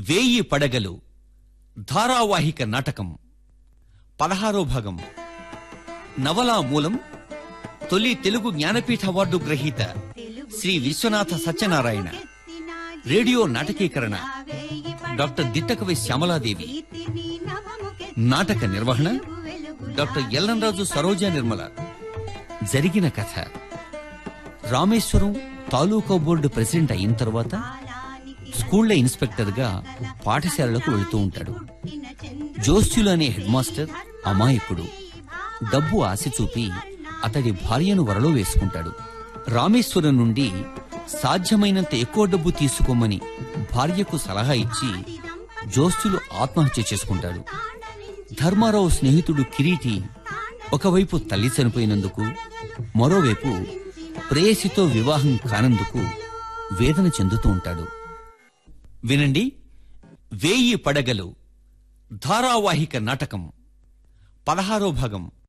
వేయి పడగలు ధారావాహిక నాటకం పదహారో భాగం నవలా మూలం తొలి తెలుగు జ్ఞానపీఠ అవార్డు గ్రహీత శ్రీ విశ్వనాథ సత్యనారాయణ రేడియో నాటకీకరణ డాక్టర్ దిట్టకవి శ్యామలాదేవి నాటక నిర్వహణ డాక్టర్ ఎల్లంరాజు సరోజా నిర్మల జరిగిన కథ రామేశ్వరం తాలూకా బోర్డు ప్రెసిడెంట్ అయిన తర్వాత స్కూళ్ల ఇన్స్పెక్టర్ గా పాఠశాలలకు వెళుతూ ఉంటాడు జోస్యులు అనే హెడ్ మాస్టర్ అమాయకుడు డబ్బు ఆశ చూపి అతడి భార్యను వరలో వేసుకుంటాడు రామేశ్వరం నుండి సాధ్యమైనంత ఎక్కువ డబ్బు తీసుకోమని భార్యకు సలహా ఇచ్చి జోస్యులు ఆత్మహత్య చేసుకుంటాడు ధర్మారావు స్నేహితుడు కిరీటి ఒకవైపు తల్లి చనిపోయినందుకు మరోవైపు ప్రేయసితో వివాహం కానందుకు వేదన చెందుతూ ఉంటాడు వినండి వేయి పడగలు ధారావాహిక నాటకం పదహారో భాగం